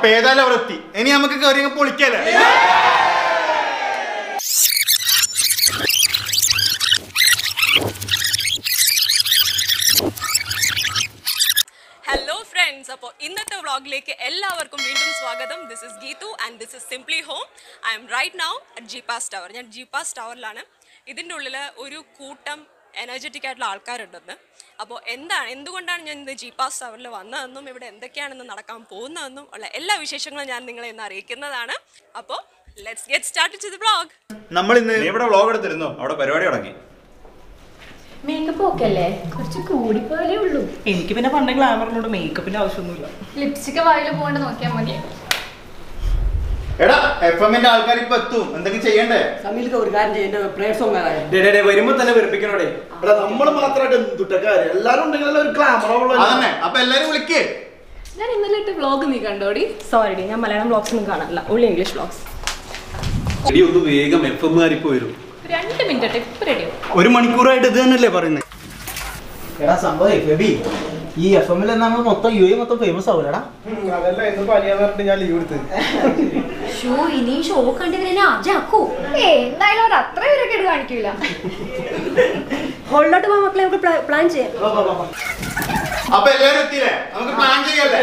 അപ്പൊ ഏതായാലും അവിടെ എത്തി ഇനി നമുക്ക് കയറി അങ്ങ് പൊളിക്കല്ലേ ഹലോ ഫ്രണ്ട്സ് അപ്പോൾ ഇന്നത്തെ വ്ളോഗിലേക്ക് എല്ലാവർക്കും വീണ്ടും സ്വാഗതം this is Geethu and this is simply home I'm right now at ജിപാസ് ടവർ ഞാൻ ജിപാസ് ടവറിലാണ് ഇതിൻ്റെ ഉള്ളിൽ ഒരു കൂട്ടം എനർജറ്റിക് ആയിട്ടുള്ള ആൾക്കാരുണ്ടെന്ന് അപ്പോൾ എന്താണ് എന്തുകൊണ്ടാണ് ഞാൻ ഇന്ന് ജിപാസ് ടവറിൽ വന്നതെന്നും ഇവിടെ എന്തൊക്കെയാണെന്ന് നടക്കാൻ പോകുന്നതെന്നും ഉള്ള എല്ലാ വിശേഷങ്ങളും ഞാൻ നിങ്ങളെ ഇന്ന് അറിയിക്കുന്നതാണ് അപ്പോൾ let's get start to the vlog നമ്മൾ ഇന്ന് നീ ഇവിടെ വ്ളോഗ് എടുത്തിരുന്നോ അവിടെ പരിപാടി തുടങ്ങി മേക്കപ്പ് ഒക്കെ അല്ലേ കുറച്ച് കൂടിപ്പോലേ ഉള്ളൂ എനിക്ക് പിന്നെ പണ്ട് ഗ്ലാമറിനോട് മേക്കപ്പിന്റെ ആവശ്യമൊന്നുമില്ല ലിപ്സ്റ്റിക് വായിൽ പോകണ്ട് നോക്കിയാൽ മതി എടാ എഫ് എമ്മിന്റെ ആൾക്കാർ ഇപ്പൊ എത്തും എന്തൊക്കെ ചെയ്യണ്ടേ സമീലക്ക് ഒരു കാര്യം ചെയ്യേണ്ട പ്രേയർ സോങ് ആയ വരുമ്പോ തന്നെ വെറുപ്പിക്കണോടെ നമ്മൾ മാത്രമായിട്ട് എന്തുട്ടക്കാര് എല്ലാരും ഉണ്ടെങ്കിലല്ലേ ഒരു ഗ്ലാമർ അതന്നെ അപ്പൊ എല്ലാരും വിളിക്കേ ഞാൻ ഇന്നലെ ഇട്ട് വ്ളോഗ് നീ കണ്ടോടി സോറി ഞാൻ മലയാളം വ്ളോഗ്സ് ഒന്നും കാണാനില്ല ഉള്ളി ഇംഗ്ലീഷ് വ്ളോഗ്സ് എടി ഒന്ന് വേഗം എഫ് എം ആരിപ്പോ വരും രണ്ട് മിനിറ്റ് ഇപ്പൊ റെഡിയോ ഒരു മണിക്കൂറായിട്ട് ഇത് തന്നെയല്ലേ പറയുന്നത് എടാ സംഭവം ഫെബി ഈ എഫ് എമ്മിൽ നമ്മൾ മൊത്തം യു എ മൊത്തം ഫേമസ് ആവൂലടാ അതല്ല ഇന്ന് പനിയാന്ന് പറഞ്ഞിട്ട് ഞാൻ ലീവ് എടുത്ത് ഷോ ഇനി ഷോ കണ്ടിങ്ങനെ ആജാക്കൂ ഏ എന്തായാലും അവർ അത്ര പേരൊക്കെ ഇട്ട് കാണിക്കൂല ഹോളിലോട്ട് പോകാൻ മക്കളെ നമുക്ക് പ്ലാൻ ചെയ്യാം അപ്പൊ എല്ലാരും എത്തിയില്ലേ നമുക്ക് പ്ലാൻ ചെയ്യല്ലേ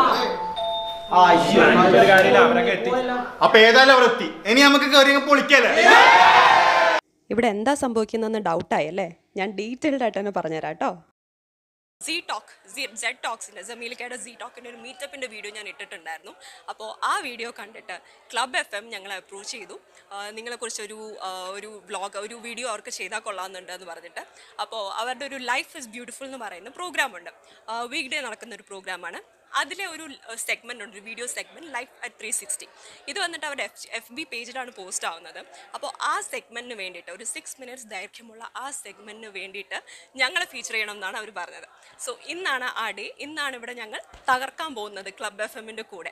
അപ്പൊ ഏതായാലും അവിടെ എത്തി ഇനി നമുക്ക് കയറി അങ്ങ് പൊളിക്കല്ലേ ഇവിടെ എന്താ സംഭവിക്കുന്നതെന്ന് ഡൗട്ടായി അല്ലേ ഞാൻ ഡീറ്റെയിൽഡ് ആയിട്ട് തന്നെ പറഞ്ഞുതരാം കേട്ടോ സി ടോക്ക് സെഡ് ടോക്സിൻ്റെ ജമീലിക്കയുടെ സി ടോക്കിൻ്റെ ഒരു മീറ്റപ്പിൻ്റെ വീഡിയോ ഞാൻ ഇട്ടിട്ടുണ്ടായിരുന്നു അപ്പോൾ ആ വീഡിയോ കണ്ടിട്ട് ക്ലബ് എഫ് എം ഞങ്ങളെ അപ്രോച്ച് ചെയ്തു ആ, നിങ്ങളെക്കുറിച്ച് ഒരു ആ, ഒരു വ്ളോഗ് ഒരു വീഡിയോ അവർക്ക് ചെയ്താൽ കൊള്ളാമെന്നുണ്ട് എന്ന് പറഞ്ഞിട്ട് അപ്പോൾ അവരുടെ ഒരു ലൈഫ് ഇസ് ബ്യൂട്ടിഫുൾ എന്ന് പറയുന്ന പ്രോഗ്രാമുണ്ട് വീക്ക് ഡേ നടക്കുന്ന ഒരു പ്രോഗ്രാമാണ് അതിലെ ഒരു സെഗ്മെൻ്റ് ഉണ്ട് ഒരു video segment life at three sixty ഇത് വന്നിട്ട് അവരുടെ എഫ് എഫ് ബി പേജിലാണ് പോസ്റ്റ് ആവുന്നത് അപ്പോൾ ആ സെഗ്മെൻറ്റിന് വേണ്ടിയിട്ട് ഒരു സിക്സ് മിനിറ്റ്സ് ദൈർഘ്യമുള്ള ആ സെഗ്മെൻറ്റിന് വേണ്ടിയിട്ട് ഞങ്ങളെ ഫീച്ചർ ചെയ്യണം എന്നാണ് അവർ പറഞ്ഞത് സോ ഇന്നാണ് ആ ഡേ ഇന്നാണ് ഇവിടെ ഞങ്ങൾ തകർക്കാൻ പോകുന്നത് ക്ലബ് എഫ് എമ്മിൻ്റെ കൂടെ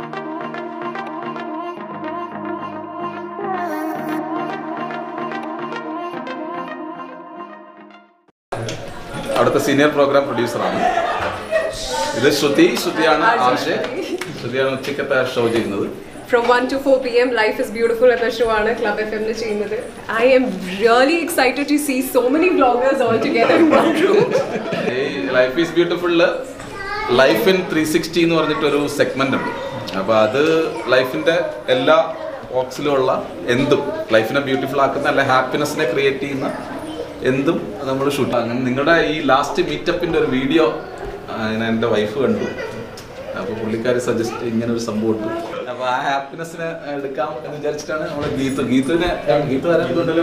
അവിടുത്തെ സീനിയർ പ്രോഗ്രാം പ്രൊഡ്യൂസറാണ് ഇത് ശ്രുതി ശ്രുതിയാണ് ആവശ്യം ശ്രുതിയാണ് ഉച്ചക്കത്തെ ഷോ ചെയ്യുന്നത് from one two four P M life is beautiful എന്ന ഷോ ആണ് ക്ലബ് എഫ് എമ്മിൽ ചെയ്യുന്നത് I'm really excited to see so many bloggers all together in one room ഈ ലൈഫ് ഈസ് ബ്യൂട്ടിഫുള്ളില് ലൈഫ് ഇൻ ത്രീ സിക്സ്റ്റി എന്ന് പറഞ്ഞിട്ടൊരു segment ഉണ്ട് അപ്പോൾ അത് ലൈഫിന്റെ എല്ലാ ബോക്സിലും ഉള്ള എന്തും ലൈഫിനെ ബ്യൂട്ടിഫുൾ ആക്കുന്ന അല്ലെ ഹാപ്പിനെസ്സിനെ ക്രിയേറ്റ് ചെയ്യുന്ന എന്തും നമ്മൾ ഷൂട്ട് അങ്ങനെ നിങ്ങളുടെ ഈ ലാസ്റ്റ് മീറ്റപ്പിന്റെ ഒരു വീഡിയോ എൻ്റെ വൈഫ് കണ്ടു അപ്പോൾ പുള്ളിക്കാരി സജസ്റ്റ് ഇങ്ങനെ ഒരു സംഭവം ഉണ്ട് അപ്പോൾ ആ ഹാപ്പിനെസ്സിനെ എടുക്കാം എന്ന് വിചാരിച്ചിട്ടാണ് നമ്മുടെ ഗീതു ഗീതുവിനെ ഗീതു വരാനുണ്ടല്ലോ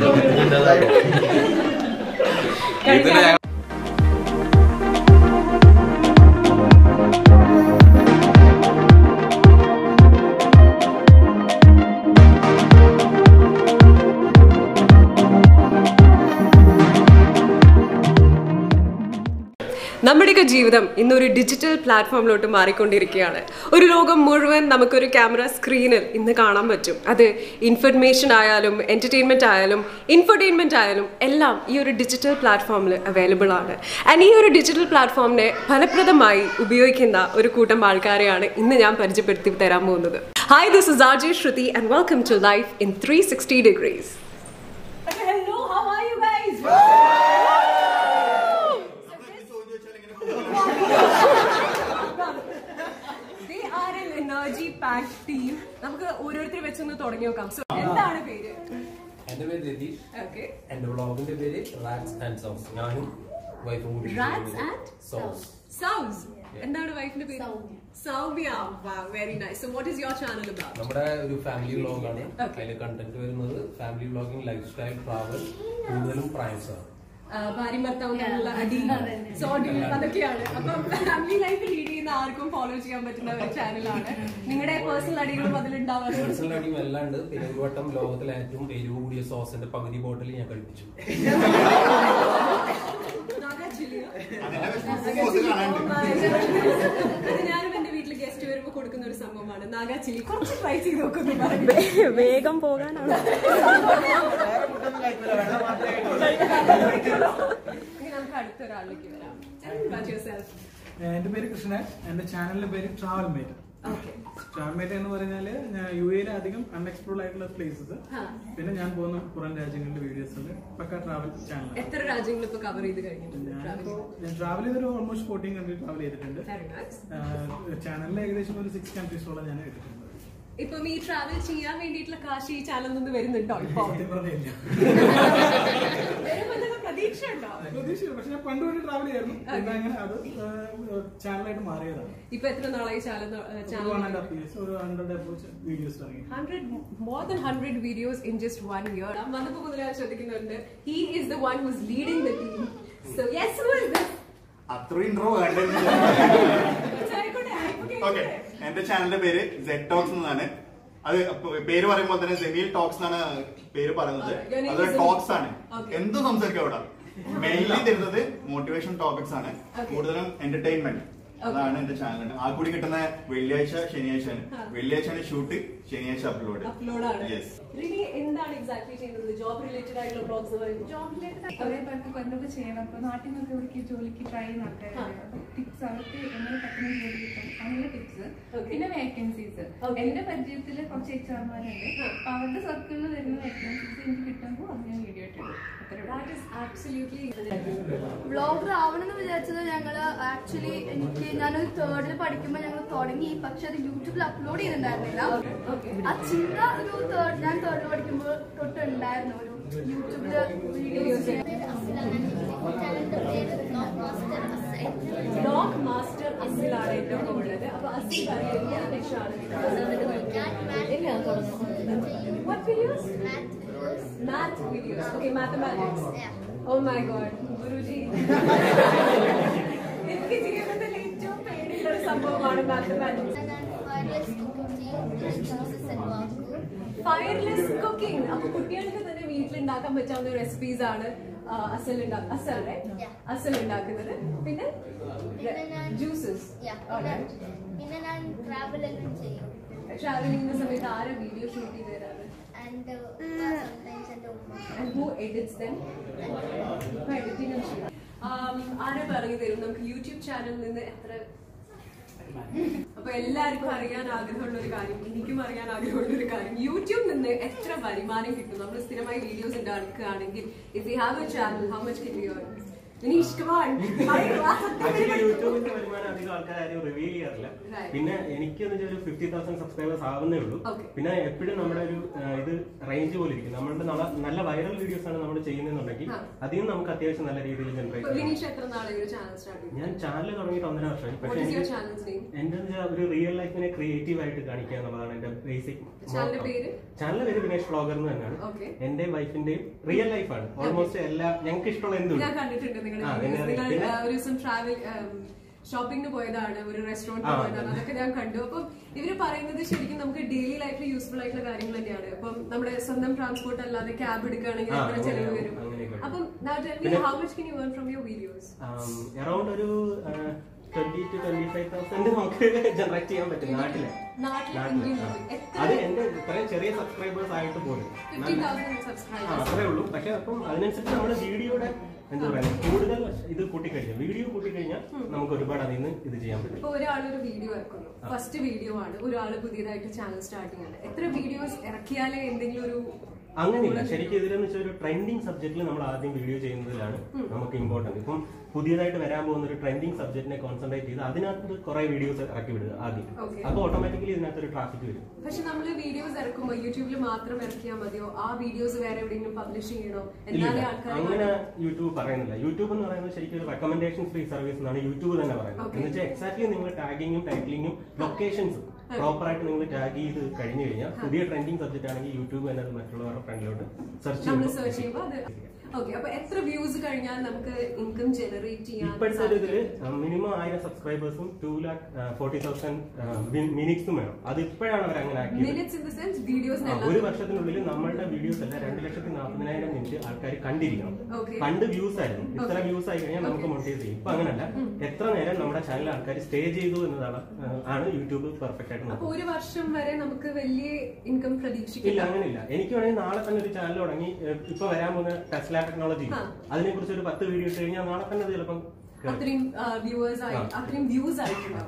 ഗീതുവിനെ ഞങ്ങൾ നമ്മുടെയൊക്കെ ജീവിതം ഇന്നൊരു ഡിജിറ്റൽ പ്ലാറ്റ്ഫോമിലോട്ട് മാറിക്കൊണ്ടിരിക്കുകയാണ് ഒരു ലോകം മുഴുവൻ നമുക്കൊരു ക്യാമറ സ്ക്രീനിൽ ഇന്ന് കാണാൻ പറ്റും അത് ഇൻഫർമേഷൻ ആയാലും എൻ്റർടൈൻമെൻറ്റ് ആയാലും ഇൻഫർടൈൻമെൻറ്റ് ആയാലും എല്ലാം ഈ ഒരു ഡിജിറ്റൽ പ്ലാറ്റ്ഫോമിൽ അവൈലബിൾ ആണ് ആൻഡ് ഈ ഒരു ഡിജിറ്റൽ പ്ലാറ്റ്ഫോമിനെ ഫലപ്രദമായി ഉപയോഗിക്കുന്ന ഒരു കൂട്ടം ആൾക്കാരെയാണ് ഇന്ന് ഞാൻ പരിചയപ്പെടുത്തി തരാൻ പോകുന്നത് hi this is R J Shruthi and welcome to life in three sixty degrees hello how are you guys They are an energy packed team. നമുക്ക് ഓരോരുത്തരെ വെച്ചൊന്ന് തുടങ്ങി നോക്കാം സോ എന്താണ് പേര് എന്റെ പേര് രതീഷ് ഓക്കെ എന്റെ വ്ളോഗിന്റെ പേര് റാറ്റ്സ് ആൻഡ് സോങ്സ് ഞാനും വൈഫും കൂടി Rats and സോങ്സ് സൗസ് എന്താണ് വൈഫിന്റെ പേര് Soumya very nice so what is your channel about നമ്മുടെ ഒരു ഫാമിലി വ്ളോഗാണ് അതിൽ കണ്ടന്റ് വരുന്നത് family vlogging lifestyle travel കൂടുതലും പ്രൈംസ് ആണ് ഭാര്യ ഭർത്താവും തമ്മിലുള്ള അടി സോഡി അതൊക്കെയാണ് അപ്പം ഫാമിലി ലൈഫ് ലീഡ് ചെയ്യുന്ന ആർക്കും ഫോളോ ചെയ്യാൻ പറ്റുന്ന ഒരു ചാനലാണ് നിങ്ങളുടെ പേഴ്സണൽ അടികളും അതിലുണ്ടാവാറുണ്ട് പേഴ്സണൽ അടിയും എല്ലാം ഉണ്ട് പിന്നെ ഒരു വട്ടം ലോകത്തിലെ ഏറ്റവും എരിവ് കൂടിയ സോസിന്റെ പകുതി ബോട്ടിൽ ഞാൻ കഴിപ്പിച്ചു നാഗാ ചില്ലിയോ? അത് ഞാനും എന്റെ വീട്ടിൽ ഗസ്റ്റ് വരുമ്പോ കൊടുക്കുന്ന ഒരു സംഭവമാണ് നാഗാ ചില്ലി കുറച്ച് ട്രൈ ചെയ്ത് നോക്കുന്നു പറഞ്ഞു വേഗം പോകാനാണ് ഇനി നമുക്ക് അടുത്തൊരാളിലേക്ക് വരാം Tell me about yourself. എന്റെ പേര് കൃഷ്ണൻ എന്റെ ചാനലിന്റെ പേര് ട്രാവൽ മേറ്റ് Okay. സ്റ്റാർമേറ്റ് എന്ന് പറഞ്ഞാല് ഞാൻ യു എയിലെ അധികം അൺഎക്സ്പ്ലോർഡ് ആയിട്ടുള്ള പ്ലേസസ് പിന്നെ ഞാൻ പോകുന്ന പുറം രാജ്യങ്ങളുടെ വീഡിയോസ് ഉണ്ട് പക്ക ട്രാവൽ ചാനൽ എത്ര രാജ്യങ്ങൾ ഇപ്പൊ കവർ ചെയ്ത് കഴിഞ്ഞിട്ടുണ്ട് ഞാനിപ്പോ ഞാൻ ട്രാവൽ ചെയ്തൊരു ഓൾമോസ്റ്റ് ഫോർട്ടീൻ കൺട്രി ട്രാവൽ ചെയ്തിട്ടുണ്ട് Very nice. ചാനലിൽ ഏകദേശം ഒരു സിക്സ് കൺട്രീസോളം ഞാൻ എടുത്തിട്ടുണ്ട് ഇപ്പം ഈ ട്രാവൽ ചെയ്യാൻ വേണ്ടിയിട്ടുള്ള കാശ് ഈ ചാനൽ നിന്ന് വരുന്നുണ്ടോ ഇപ്പൊ സത്യം പറഞ്ഞില്ല വരുമെന്നുള്ള പ്രതീക്ഷ ഉണ്ടോ പ്രതീക്ഷയില്ല പക്ഷെ ഞാൻ പണ്ട് വേണ്ടി ട്രാവൽ ചെയ്യായിരുന്നു പിന്നെ അങ്ങനെ അത് ചാനലായിട്ട് മാറിയതാണ് ഇപ്പൊ എത്ര നാളായി ചാനൽ ഒരു വൺ ആൻഡ് ഹാഫ് ഇയേഴ്സ് ഒരു ഹൺഡ്രഡ് അപ്രോച്ച് വീഡിയോസ് ഇറങ്ങി hundred more than hundred videos in just one year വന്നപ്പോ മുതൽ ഞാൻ ശ്രദ്ധിക്കുന്നുണ്ട് he is the one who's leading the team so yes അത്ര ഇൻട്രോ വേണ്ട ഓക്കെ എന്റെ ചാനലിന്റെ പേര് സെഡ് ടോക്സ് എന്നാണ് അത് പ- പേര് പറയുമ്പോൾ തന്നെ സെമിയിൽ ടോക്സ് എന്നാണ് പേര് പറയുന്നത് Okay, your name അതൊരു is ടോക്സ് ആണ് Okay. എന്തും സംസാരിക്കാം അവിടെ മെയിൻലി തരുന്നത് മോട്ടിവേഷൻ ടോപ്പിക്സ് ആണ് Okay. കൂടുതലും എന്റർടൈൻമെന്റ് അതാണ് എന്റെ ചാനൽ ആ കൂടി കിട്ടുന്ന വെള്ളിയാഴ്ച ശനിയാഴ്ചയാണ് ആ. വെള്ളിയാഴ്ചയാണ് ഷൂട്ട് ശനിയാഴ്ച അപ്ലോഡ് അപ്ലോഡ് ആണ് യെസ് റിനി എന്താണ് എക്സാക്ട്ലി ചെയ്യുന്നത് ജോബ് റിലേറ്റഡ് ആയിട്ടുള്ള ബ്ലോഗ്സ് പറയുന്നത് ജോബ് റിലേറ്റഡ് കുറെ പേർക്ക് എന്തൊക്കെ ചെയ്യണം അപ്പൊ നാട്ടിൽ നിന്നൊക്കെ ഇവിടേക്ക് ജോലിക്ക് ട്രൈ ചെയ്യുന്ന ആൾക്കാരുണ്ട് അപ്പൊ ടിപ്സ് അവർക്ക് എങ്ങനെ പെട്ടെന്ന് ജോലി കിട്ടും അങ്ങനെ ടിപ്സ് പിന്നെ വേക്കൻസീസ് എന്റെ പരിചയത്തിൽ കുറച്ച് എച്ച് ആർമാരുണ്ട് അപ്പൊ അവരുടെ സർക്കിളിൽ വരുന്ന വേക്കൻസീസ് എനിക്ക് കിട്ടുമ്പോൾ അത് ഞാൻ വീഡിയോ ഇട്ടിടും വ്ളോഗർ ആവണമെന്ന് വിചാരിച്ചത് ഞങ്ങള് ആക്ച്വലി എനിക്ക് ഞാനൊരു തേർഡിൽ പഠിക്കുമ്പോൾ ഞങ്ങൾ തുടങ്ങി പക്ഷെ അത് യൂട്യൂബിൽ അപ്ലോഡ് ചെയ്തിട്ടുണ്ടായിരുന്നില്ല ആ ചിന്ത ഒരു തേർഡ് ഞാൻ തേർഡിൽ പഠിക്കുമ്പോൾ തൊട്ട് ഉണ്ടായിരുന്നു ഒരു യൂട്യൂബില് വീഡിയോസ് ബ്ലോഗ് മാസ്റ്റർ അസിലാണ് എന്റെ ഒപ്പം ഉള്ളത് അപ്പൊ അസിൽ പറയും എന്ത് ഇഷ്ടമാണ് What videos? Math videos. Okay, mathematics. Oh my god, Guruji എനിക്ക് ജീവിതത്തിൽ ഏറ്റവും പേടിയുള്ള ഒരു സംഭവമാണ് മാത്തമാറ്റിക്സ് ഫയർലെസ് കുക്കിംഗ് അപ്പൊ കുട്ടികൾക്ക് തന്നെ വീട്ടിലുണ്ടാക്കാൻ പറ്റാവുന്ന റെസിപ്പീസ് ആണ് ആ, അസൽ ഉണ്ടാ- അസൽ right? അസൽ ഉണ്ടാക്കുന്നത് പിന്നെ ജ്യൂസസ് പിന്നെ ഞാൻ ട്രാവൽ എല്ലാം ചെയ്യും ട്രാവൽ ചെയ്യുന്ന സമയത്ത് ആരാ വീഡിയോ ഷൂട്ട് ചെയ്ത് തരാറ് ആൻഡ് സംടൈംസ് എൻ്റെ ഉമ്മ And who edits them? ഇപ്പൊ editing ആണ് ചെയ്യുക. Um, ആരാ പറഞ്ഞു തരും നമുക്ക് യൂട്യൂബ് ചാനലിൽ നിന്ന് എത്ര അപ്പൊ എല്ലാവർക്കും അറിയാൻ ആഗ്രഹമുള്ള ഒരു കാര്യം എനിക്കും അറിയാൻ ആഗ്രഹമുള്ള ഒരു കാര്യം യൂട്യൂബിൽ നിന്ന് എത്ര വരുമാനം കിട്ടും നമ്മൾ സ്ഥിരമായി വീഡിയോസ് ഉണ്ടാക്കുകയാണെങ്കിൽ if you have a channel how much കിട്ടും യുവർ വിനീഷ് കുമാർ ആക്ച്വലി യൂട്യൂബിന്റെ വരുമാനം അധികം ആൾക്കാർ ആരും റിവീൽ ചെയ്യാറില്ല Right. പിന്നെ എനിക്ക് ഒരു ഫിഫ്റ്റി തൗസൻഡ് സബ്സ്ക്രൈബേഴ്സ് ആവുന്നേ ഉള്ളൂ Okay. പിന്നെ എപ്പോഴും നമ്മുടെ ഒരു ആ, ഇത് റേഞ്ച് പോലെ ഇരിക്കും നമ്മളുടെ നല്ല നല്ല വൈറൽ വീഡിയോസ് ആണ് നമ്മൾ ചെയ്യുന്നതെന്നുണ്ടെങ്കിൽ ആ. അതിൽ നമുക്ക് അത്യാവശ്യം നല്ല രീതിയിൽ ജനറേറ്റ് ചെയ്യാം വിനീഷ് എത്ര നാളെ ഒരു ചാനൽ സ്റ്റാർട്ട് ചെയ്തു ഞാൻ ചാനൽ തുടങ്ങിയിട്ട് ഒന്നര വർഷമായി What is your എനിക്ക് channel's name? എന്റെ ഒരു റിയൽ ലൈഫിനെ ക്രിയേറ്റീവ് ആയിട്ട് കാണിക്കുക എന്നുള്ളതാണ് എന്റെ ബേസിക് ചാനലിന്റെ പേര് ചാനലിന്റെ പേര് വിനേഷ് വ്ളോഗർ എന്ന് തന്നെയാണ് Okay. എന്റെ വൈഫിന്റെയും റിയൽ ലൈഫാണ് ഓൾമോസ്റ്റ് എല്ലാ ഞങ്ങൾക്ക് ഇഷ്ടമുള്ള എന്തും ഞാൻ കണ്ടിട്ടുണ്ട് നിങ്ങളുടെ ആ, videos. പിന്നെ- നിങ്ങൾ പിന്നെ- ആ, ഒരു ദിവസം ട്രാവൽ ഷോപ്പിംഗിന് പോയതാണ് ഒരു റെസ്റ്റോറന്റിൽ ആ, പോയതാണ് അതെ. അതൊക്കെ ഞാൻ കണ്ടു അപ്പം ഇവര് പറയുന്നത് ശരിക്കും നമുക്ക് ഡെയിലി ലൈഫിൽ യൂസ്ഫുൾ ആയിട്ടുള്ള കാര്യങ്ങൾ തന്നെയാണ് അപ്പം നമ്മുടെ സ്വന്തം ട്രാൻസ്പോർട്ട് അല്ലാതെ ക്യാബ് എടുക്കുകയാണെങ്കിൽ ആ, എത്ര ചെലവ് അങ്ങനെ- വരും അങ്ങനെയൊക്കെ ഉണ്ട്. അപ്പം പിന്നെ- how much can you earn from your videos around ഒരു twenty to twenty five thousand നമുക്ക് ജനറേറ്റ് ചെയ്യാൻ പറ്റും നാട്ടിലെ നാട്ടിലെ നാട്ടിലെ ഇന്ത്യൻ ആ. രൂപ. എത്ര? അത് എന്റെ ഇത്രയും ചെറിയ സബ്സ്ക്രൈബേഴ്സ് ആയിട്ട് പോലും ഫിഫ്റ്റി നല്ല- തൗസൻഡ് ആ, സബ്സ്ക്രൈബേഴ്സ് അത്രേ ഉള്ളൂ പക്ഷെ അപ്പം അതിനനുസരിച്ച് നമ്മുടെ വീഡിയോയുടെ എന്താ പറയുക കൂടുതൽ ഇത് കൂട്ടിക്കഴിഞ്ഞാൽ വീഡിയോ കൂട്ടിക്കഴിഞ്ഞാൽ നമുക്ക് ഒരുപാട് അതിൽ നിന്ന് ഇത് ചെയ്യാൻ പറ്റും ഇപ്പൊ ഒരാൾ ഒരു വീഡിയോ ഇറക്കുന്നു ഫസ്റ്റ് വീഡിയോ ആണ് ഒരാൾ പുതിയതായിട്ട് ചാനൽ സ്റ്റാർട്ടിംഗ് ആണ് എത്ര വീഡിയോസ് ഇറക്കിയാലേ എന്തെങ്കിലും ഒരു അങ്ങനെയില്ല ശരിക്കും ഇതിലെന്ന് വെച്ചാൽ ഒരു ട്രെൻഡിങ് സബ്ജക്റ്റിൽ നമ്മൾ ആദ്യം വീഡിയോ ചെയ്യുന്നതിലാണ് നമുക്ക് ഇമ്പോർട്ടന്റ് ഇപ്പം പുതിയതായിട്ട് വരാൻ പോകുന്ന ഒരു ട്രെൻഡിങ് സബ്ജക്റ്റിനെ കോൺസെൻട്രേറ്റ് ചെയ്ത് അതിനകത്ത് കുറെ വീഡിയോസ് ഇറക്കി വിടുക ആദ്യം Okay. അപ്പൊ ഓട്ടോമാറ്റിക്കലി ഇതിനകത്ത് ഒരു ട്രാഫിക് വരും പക്ഷെ നമ്മൾ വീഡിയോസ് ഇറക്കുമ്പോൾ യൂട്യൂബിൽ മാത്രം ഇറക്കിയാൽ മതിയോ ആ വീഡിയോസ് വേറെ എവിടെയെങ്കിലും പബ്ലിഷ് ചെയ്യണോ ഇല്ല എന്നാലേ ആൾക്കാർ അങ്ങനെ യൂട്യൂബ് പറയുന്നില്ല യൂട്യൂബ് എന്ന് പറയുന്നത് ശരിക്കും ഒരു റെക്കമെൻഡേഷൻ ഫ്രീ സർവീസ് എന്നാണ് യൂട്യൂബ് തന്നെ പറയുന്നത് Okay. എന്ന് വെച്ചാൽ എക്സാക്ട്ലി നിങ്ങൾ ടാഗിങ്ങും ടൈറ്റിലിങ്ങും ലൊക്കേഷൻസും പ്രോപ്പർ ആയിട്ട് നിങ്ങൾ ടാഗ് ചെയ്ത് കഴിഞ്ഞു കഴിഞ്ഞാൽ പുതിയ ട്രെൻഡിങ് സബ്ജക്റ്റ് ആണെങ്കിൽ യൂട്യൂബ് തന്നെ അത് മറ്റുള്ളവരുടെ ഫ്രണ്ടിലോട്ട് സെർച്ച് നമ്മൾ ചെയ്യുമ്പോൾ സെർച്ച് ചെയ്യുമ്പോൾ അത് ഓക്കെ അപ്പൊ എത്ര വ്യൂസ് കഴിഞ്ഞാൽ നമുക്ക് ഇൻകം ജനറേറ്റ് ചെയ്യാൻ ഇപ്പോഴത്തെ ഒരു ഇതില് മിനിമം ആയിരം സബ്സ്ക്രൈബേഴ്സും ടു ലാക്ക് ഫോർട്ടി തൗസൻഡ് മിനിറ്റ്സും വേണം അത് ഇപ്പോഴാണ് അവർ അങ്ങനെ ആക്കിയത് minutes in the sense videos ആ, ഒരു വർഷത്തിനുള്ളിൽ നമ്മളുടെ വീഡിയോസ് എല്ലാം രണ്ട് ലക്ഷത്തി നാൽപ്പതിനായിരം മിനിറ്റ് ആൾക്കാർ കണ്ടിരിക്കണം Okay. പണ്ട് വ്യൂസ് ആയിരുന്നു ഇത്ര വ്യൂസ് ആയി കഴിഞ്ഞാൽ നമുക്ക് മോണിറ്റൈസ് ചെയ്യും ഇപ്പൊ അങ്ങനല്ല എത്ര നേരം നമ്മുടെ ചാനൽ ആൾക്കാർ സ്റ്റേ ചെയ്തു എന്നതാണ് ആ, ആണ് യൂട്യൂബ് പെർഫെക്റ്റ് ആയിട്ട് അപ്പൊ നോക്കുന്നത് ഒരു വർഷം വരെ നമുക്ക് വലിയ ഇൻകം ഇല്ല പ്രതീക്ഷിക്കില്ല അങ്ങനെയില്ല എനിക്ക് വേണമെങ്കിൽ നാളെ തന്നെ ഒരു ചാനൽ തുടങ്ങി ഏഹ്, ഇപ്പൊ വരാൻ പോകുന്ന ടെസ്ല ടെക്നോളജി ആ. അതിനെ കുറിച്ച് ഒരു പത്ത് വീഡിയോ ഇട്ട് കഴിഞ്ഞാൽ നാളെ തന്നെ അത് ചിലപ്പം കേറും. അത്രയും വ്യൂവേഴ്സ് ആയി ആ. അത്രയും വ്യൂസ് ആയിട്ടുണ്ടാവും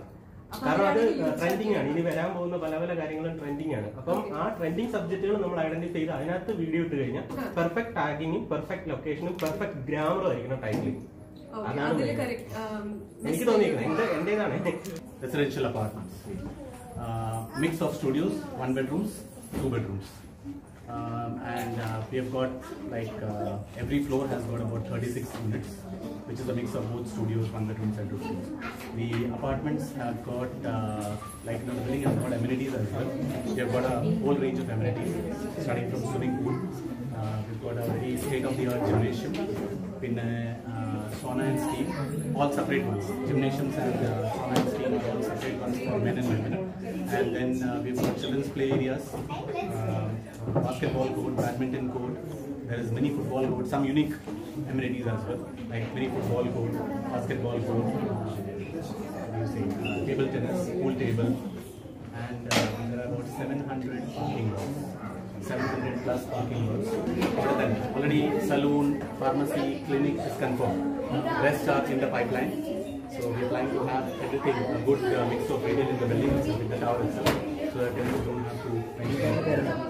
കാരണം അത് ട്രെൻഡിങ് ആണ് ഇനി വരാൻ പോകുന്ന പല പല കാര്യങ്ങളും ട്രെൻഡിങ് ആണ് അപ്പം ആ ട്രെൻഡിങ് സബ്ജക്റ്റുകൾ നമ്മൾ ഐഡന്റിഫൈ ചെയ്ത് അതിനകത്ത് വീഡിയോ ഇട്ട് കഴിഞ്ഞാൽ പെർഫെക്റ്റ് ടാഗിങ്ങും പെർഫെക്റ്റ് ലൊക്കേഷനും പെർഫെക്റ്റ് ഗ്രാമറും ആയിരിക്കണം ടൈറ്റിലിംഗ് അതാണ് അതിൽ main. കറക്റ്റ് എനിക്ക് തോന്നിയിരിക്കുന്നത് എന്റെ എന്റേതാണ് residential apartments. Uh, mix of studios, one bedrooms, two bedrooms. Um, and uh, we have got like uh, every floor has got about 36 units, which is a mix of both studios, one bedrooms, and two rooms. The apartments have got uh, like you know, the building has got amenities as well. We have got a whole range of amenities, starting from swimming pool. Uh, we've got a very state-of-the-art gymnasium, പിന്നെ uh, sauna and steam, all separate ones. Gymnasiums and uh, sauna and steam are all separate ones for men and women. And then uh, we've got children's play areas, uh, basketball court, badminton court. There is mini football court, some unique amenities as well, like mini football court, basketball court, uh, what do you say, uh, table tennis, pool table, and uh, there are about 700 parking lots. 700 plus parking lots. Other than already saloon, pharmacy, clinic is confirmed. Rest are in the pipeline. So we're planning to have everything, a good uh, mix of retail in the building itself, in the tower itself, so that tenants don't have to venture.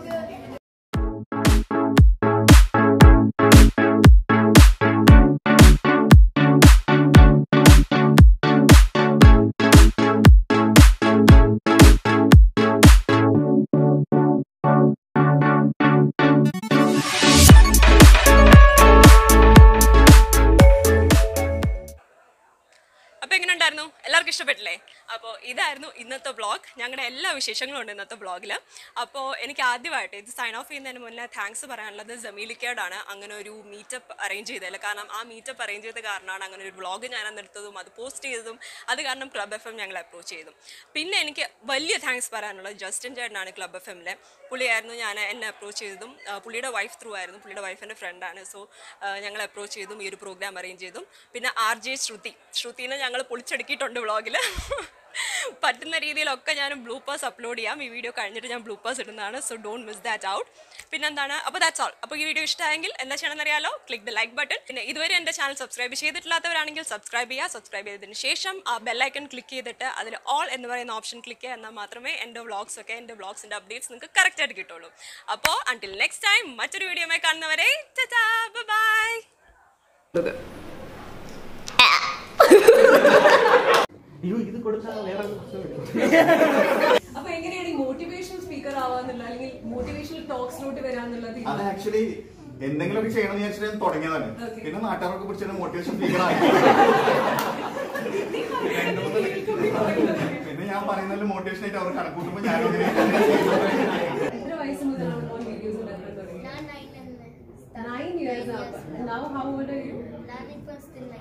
അപ്പോൾ എങ്ങനെ ഉണ്ടായിരുന്നു എല്ലാവർക്കും ഇഷ്ടപ്പെട്ടില്ലേ അപ്പോൾ ഇതായിരുന്നു ഇന്നത്തെ vlog ഞങ്ങളുടെ എല്ലാ വിശേഷങ്ങളും ഉണ്ട് ഇന്നത്തെ വ്ളോഗിൽ അപ്പോൾ എനിക്ക് ആദ്യമായിട്ട് ഇത് സൈൻ ഓഫ് ചെയ്യുന്നതിന് മുന്നേ താങ്ക്സ് പറയാനുള്ളത് ജമീലിക്കേടാണ് അങ്ങനെ ഒരു മീറ്റപ്പ് അറേഞ്ച് ചെയ്തതിൽ കാരണം ആ മീറ്റപ്പ് അറേഞ്ച് ചെയ്ത കാരണമാണ് അങ്ങനെ ഒരു വ്ളോഗ് ഞാൻ അന്നെടുത്തതും അത് പോസ്റ്റ് ചെയ്തതും അത് കാരണം ക്ലബ് എഫ് എം ഞങ്ങൾ അപ്രോച്ച് ചെയ്തു പിന്നെ എനിക്ക് വലിയ താങ്ക്സ് പറയാനുള്ളത് ജസ്റ്റിൻ ചേട്ടനാണ് ക്ലബ് എഫ് എമ്മിലെ പുള്ളിയായിരുന്നു ഞാൻ എന്നെ അപ്രോച്ച് ചെയ്തതും ആ, പുള്ളിയുടെ വൈഫ് ത്രൂ ആയിരുന്നു പുള്ളിയുടെ വൈഫിൻ്റെ ഫ്രണ്ടാണ് സോ ഞങ്ങൾ അപ്രോച്ച് ചെയ്തും ഈ ഒരു പ്രോഗ്രാം അറേഞ്ച് ചെയ്തും പിന്നെ ആർ ജെ ശ്രുതി ശ്രുതിനെ ഞങ്ങൾ പൊളിച്ചടുക്കിയിട്ടുണ്ട് വ്ളോഗിൽ പറ്റുന്ന രീതിയിലൊക്കെ ഞാൻ ബ്ലൂപ്പേഴ്സ് അപ്ലോഡ് ചെയ്യാം ഈ വീഡിയോ കഴിഞ്ഞിട്ട് ഞാൻ ബ്ലൂപ്പേഴ്സ് ഇടുന്നതാണ് so don't miss that out പിന്നെ എന്താണ് അപ്പോൾ ദാറ്റ്സ് ഓൾ അപ്പോൾ ഈ വീഡിയോ ഇഷ്ടമായെങ്കിൽ എന്താ ചെയ്യണമെന്ന് അറിയാലോ ക്ലിക്ക് ദ ലൈക്ക് ബട്ടൺ പിന്നെ ഇതുവരെ എൻ്റെ ചാനൽ സബ്സ്ക്രൈബ് ചെയ്തിട്ടില്ലാത്തവരാണെങ്കിൽ സബ്സ്ക്രൈബ് ചെയ്യുക സബ്സ്ക്രൈബ് ചെയ്തതിന് ശേഷം ആ ബെല്ലൈക്കൺ ക്ലിക്ക് ചെയ്തിട്ട് അതിൽ ഓൾ എന്ന് പറയുന്ന ഓപ്ഷൻ ക്ലിക്ക് ചെയ്യുക എന്നാൽ മാത്രമേ എൻ്റെ വ്ളോഗ്സ് ഒക്കെ എൻ്റെ വ്ളോഗ്സിൻ്റെ അപ്ഡേറ്റ്സ് നിങ്ങൾക്ക് കറക്റ്റായിട്ട് കിട്ടുള്ളൂ അപ്പോൾ അണ്ടിൽ നെക്സ്റ്റ് ടൈം മറ്റൊരു വീഡിയോമായി കാണുന്നവരെ ബൈ അയ്യോ ഇത് കൊടുത്താൽ വേറെ അപ്പൊ എങ്ങനെയാണ് ഈ മോട്ടിവേഷൻ സ്പീക്കർ ആവാന്നുള്ള അല്ലെങ്കിൽ മോട്ടിവേഷണൽ ടോക്സിലോട്ട് വരാന്നുള്ളത് അത് ആക്ച്വലി എന്തെങ്കിലുമൊക്കെ ചെയ്യണമെന്ന് വിചാരിച്ചിട്ട് ഞാൻ തുടങ്ങിയതാണ് പിന്നെ നാട്ടുകാരൊക്കെ പിടിച്ചിട്ട് മോട്ടിവേഷൻ സ്പീക്കർ ആക്കി പിന്നെ ഞാൻ പറയുന്നതിൽ മോട്ടിവേഷൻ ആയിട്ട് അവർ കണക്കൂട്ടുമ്പോൾ ഞാൻ എത്ര വയസ്സ് മുതലാണ് മോൻ വീഡിയോസ് ഉണ്ടാക്കാൻ തുടങ്ങിയത് nine years now how old are you ഞാനിപ്പോ still